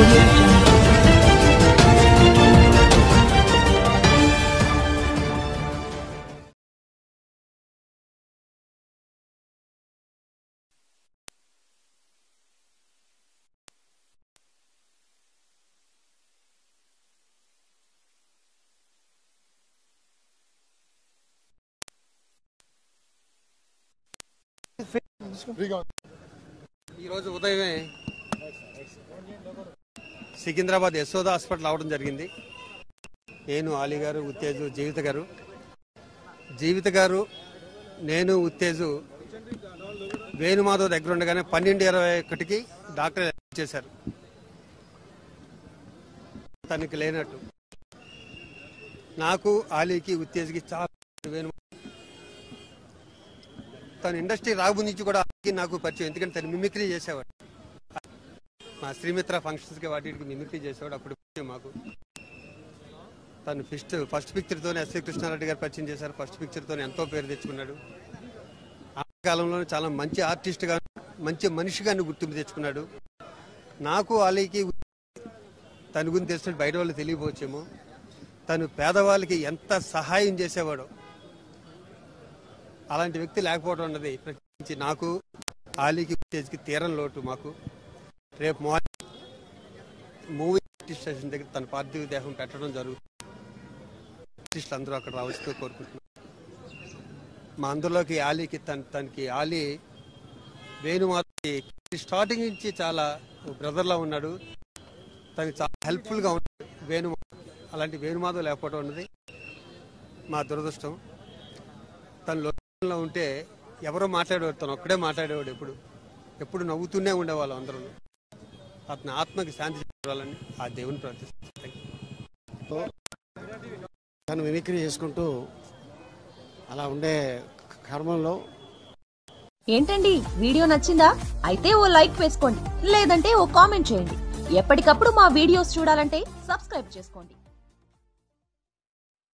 audio jungle. ఈరోజు ఉదయమే Secunderabad Yashoda hospital అవడం జరిగింది నేను ఆలీ గారు ఉత్తేజు జీవిత గారు జీవిత గారు నేను ఉత్తేజు వేణుమాధవ్ దగ్గర ఉండగానే పన్నెండు ఇరవై ఒకటికి డాక్టర్ అడ్మిట్ చేశారు తనకి లేనట్టు నాకు ఆలీకి ఉత్తేజ్కి చాలా వేణు తను ఇండస్ట్రీ రాబు నుంచి కూడా ఆలీకి నాకు పరిచయం ఎందుకంటే తను మిమిక్రీ చేసేవాడు మా శ్రీమిత్ర ఫంక్షన్స్కి వాటికి మిమిక్రీ చేసేవాడు అప్పుడు పరిచయం మాకు తను ఫస్ట్ ఫస్ట్ పిక్చర్తోనే ఎస్వి కృష్ణారెడ్డి గారు పరిచయం చేశారు ఫస్ట్ పిక్చర్తో ఎంతో పేరు తెచ్చుకున్నాడు ఆ కాలంలో చాలా మంచి ఆర్టిస్ట్గా మంచి మనిషిగా గుర్తింపు తెచ్చుకున్నాడు నాకు ఆలీకి తన గురించి తెలిసిన బయట వాళ్ళు తెలియపోవచ్చేమో తను పేదవాళ్ళకి ఎంత సహాయం చేసేవాడో అలాంటి వ్యక్తి లేకపోవడం అన్నది ప్రత్యేకించి నాకు ఆలీకి ఉత్తేజ్కి తీరం లోటు మాకు రేపు మార్నింగ్ మూవీ స్టేషన్ దగ్గర తన పార్థివ దేహం పెట్టడం జరుగుతుంది ఆర్టిస్టులు అందరూ అక్కడ రావచ్చు కోరుకుంటున్నాను మా అందరిలోకి ఆలీకి తన తనకి ఆలీ వేణుమాధవి స్టార్టింగ్ నుంచి చాలా బ్రదర్లా ఉన్నాడు తనకి చాలా హెల్ప్ఫుల్గా ఉన్నాడు వేణు అలాంటి వేణుమాధవ్ లేకపోవడం అన్నది మా దురదృష్టం తన లోకంలో ఉంటే ఎవరో మాట్లాడేవాడు తను ఒక్కడే మాట్లాడేవాడు ఎప్పుడు ఎప్పుడు నవ్వుతూనే ఉండేవాళ్ళం అందరూ అతని ఆత్మకి శాంతి చేయాలని ఆ దేవుని ప్రార్థిస్తాను తను మిమిక్రీ చేసుకుంటూ అలా ఉండే కర్మంలో ఏంటండి వీడియో నచ్చిందా అయితే ఓ లైక్ వేసుకోండి లేదంటే ఓ కామెంట్ చేయండి ఎప్పటికప్పుడు మా వీడియోస్ చూడాలంటే సబ్స్క్రైబ్ చేసుకోండి